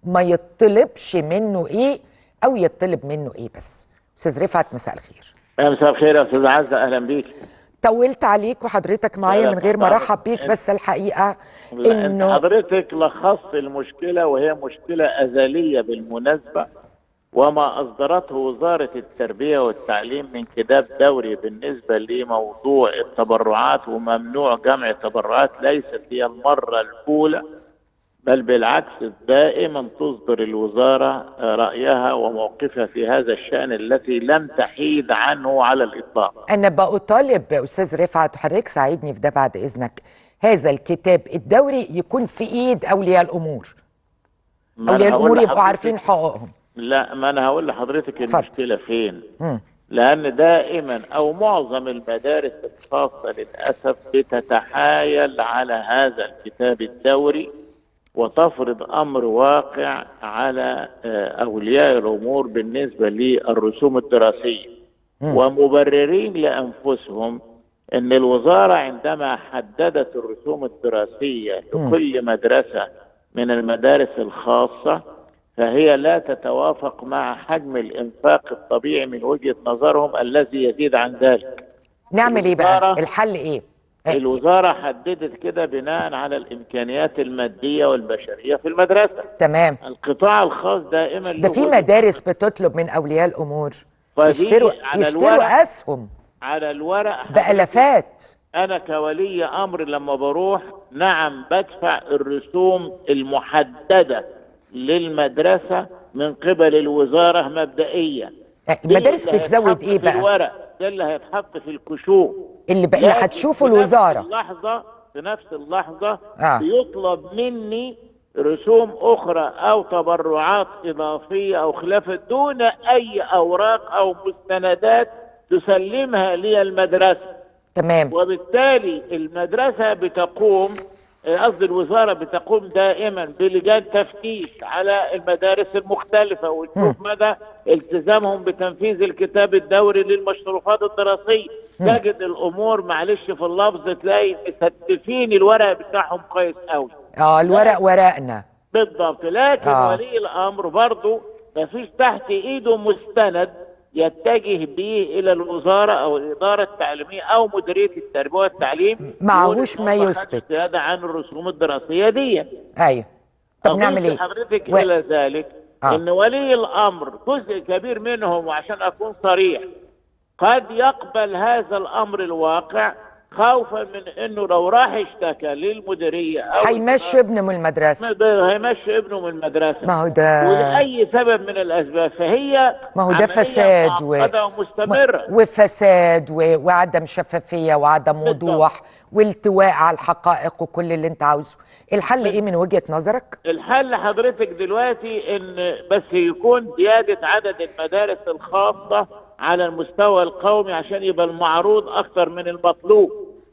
ما يطلبش منه ايه او يطلب منه ايه بس استاذ رفعت مساء الخير يا مساء الخير يا استاذ عزه اهلا بيك طولت عليك وحضرتك معايا لا، من غير ما طبعاً. ارحب بيك بس الحقيقه لا، انت انه حضرتك لخصت المشكله وهي مشكله ازليه بالمناسبه وما اصدرته وزاره التربيه والتعليم من كتاب دوري بالنسبه لموضوع التبرعات وممنوع جمع التبرعات ليست هي المره الاولى بل بالعكس دائما تصدر الوزاره رايها وموقفها في هذا الشان التي لم تحيد عنه على الاطلاق انا بطالب استاذ رفعت وحضرتك ساعدني في ده بعد اذنك هذا الكتاب الدوري يكون في ايد اولياء الامور ما اولياء أنا هقول الامور يبقوا لحضرتك- عارفين حقوقهم لا ما انا هقول لحضرتك اتفضل. المشكله فين مم. لان دائما او معظم المدارس الخاصه للاسف بتتحايل على هذا الكتاب الدوري وتفرض امر واقع على آه، اولياء الامور بالنسبه للرسوم الدراسيه ومبررين لانفسهم ان الوزاره عندما حددت الرسوم الدراسيه لكل مدرسه من المدارس الخاصه فهي لا تتوافق مع حجم الانفاق الطبيعي من وجهه نظرهم الذي يزيد عن ذلك. نعمل ايه بقى الوزارة- الحل ايه الوزاره حددت كده بناء على الامكانيات الماديه والبشريه في المدرسه. تمام القطاع الخاص دائما ده له في وجهة مدارس بتطلب من اولياء الامور فدي يشتروا على يشتروا الورق اسهم على الورق حضرتك بالافات انا كولي امر لما بروح نعم بدفع الرسوم المحدده للمدرسه من قبل الوزاره مبدئيا المدارس دي اللي بتزود هيتحط ايه في بقى الورق ده اللي هيتحط في الكشوف اللي, بقى اللي لكن هتشوفه في نفس الوزاره اللحظه في نفس اللحظه آه. بيطلب مني رسوم اخرى او تبرعات اضافيه او خلافه دون اي اوراق او مستندات تسلمها لي المدرسه تمام وبالتالي المدرسة بتقوم آه، قصدي الوزارة بتقوم دائما بلجان تفتيش على المدارس المختلفة وتشوف مدى التزامهم بتنفيذ الكتاب الدوري للمشروفات الدراسية تجد الأمور معلش في اللفظ تلاقي مستفين الورق بتاعهم كويس قوي اه الورق ورقنا بالضبط لكن آه. آه. ولي الامر برضه ما فيش تحت ايده مستند يتجه به الى الوزاره او الاداره التعليميه او مديريه التربيه والتعليم معهوش يقول ما إن هو يثبت. خد زياده عن الرسوم الدراسيه دي ايوه طب أضيف نعمل ايه حضرتك و- الى ذلك آه. ان ولي الامر جزء كبير منهم وعشان اكون صريح قد يقبل هذا الامر الواقع خوفا من انه لو راح اشتكى للمديريه او هيمشي ابنه من المدرسه ده هيمشي ابنه من المدرسه ما هو ده ولاي سبب من الاسباب فهي ما هو ده عملية فساد و... معقدة ومستمره وفساد و... وعدم شفافيه وعدم بالضبط. وضوح والتواء على الحقائق وكل اللي انت عاوزه الحل ايه من وجهه نظرك الحل حضرتك دلوقتي ان بس يكون زياده عدد المدارس الخاصه على المستوى القومي عشان يبقى المعروض اكثر من المطلوب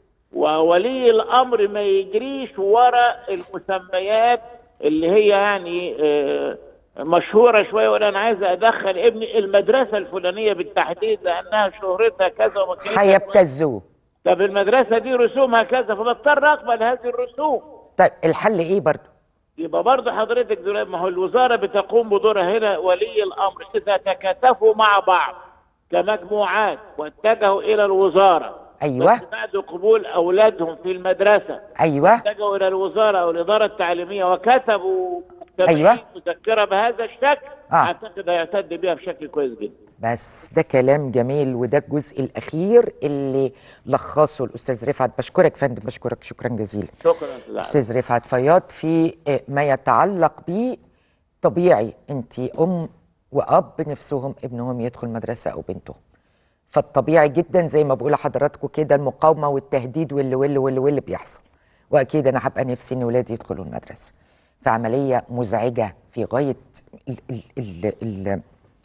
وولي الامر ما يجريش ورا المسميات اللي هي يعني آه، مشهوره شويه ولا انا عايز ادخل ابني المدرسه الفلانيه بالتحديد لانها شهرتها كذا ومكانتها هيبتزوه طب المدرسه دي رسومها كذا فبضطر اقبل هذه الرسوم طيب الحل ايه برضو يبقى برضه حضرتك دلوقتي ما هو الوزاره بتقوم بدورها هنا ولي الامر اذا تكاتفوا مع بعض كمجموعات واتجهوا الى الوزاره ايوه بس بعد قبول اولادهم في المدرسه ايوه اتجهوا الى الوزاره او الاداره التعليميه وكتبوا أيوة. مذكره بهذا الشكل آه. اعتقد هيعتد بها بشكل كويس جدا بس ده كلام جميل وده الجزء الاخير اللي لخصه الاستاذ رفعت بشكرك فندم بشكرك شكرا جزيلا شكرا أستاذ عبد. استاذ رفعت فياض في آه، ما يتعلق ب طبيعي انت ام واب نفسهم ابنهم يدخل مدرسه او بنتهم فالطبيعي جدا زي ما بقول لحضراتكم كده المقاومه والتهديد واللي واللي واللي واللي بيحصل واكيد انا هبقى نفسي ان ولادي يدخلوا المدرسه فعمليه مزعجه في غايه ال ال ال ال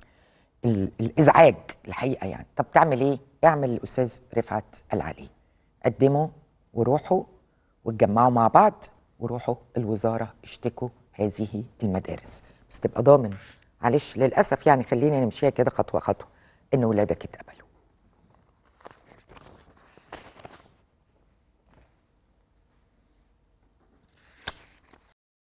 ال الازعاج الحقيقه يعني طب تعمل ايه اعمل الاستاذ رفعت قال عليه قدموا وروحوا واتجمعوا مع بعض وروحوا الوزاره اشتكوا هذه المدارس بس تبقى ضامن معلش للاسف يعني خلينا نمشيها كده خطوه خطوه ان ولادك اتقبلوا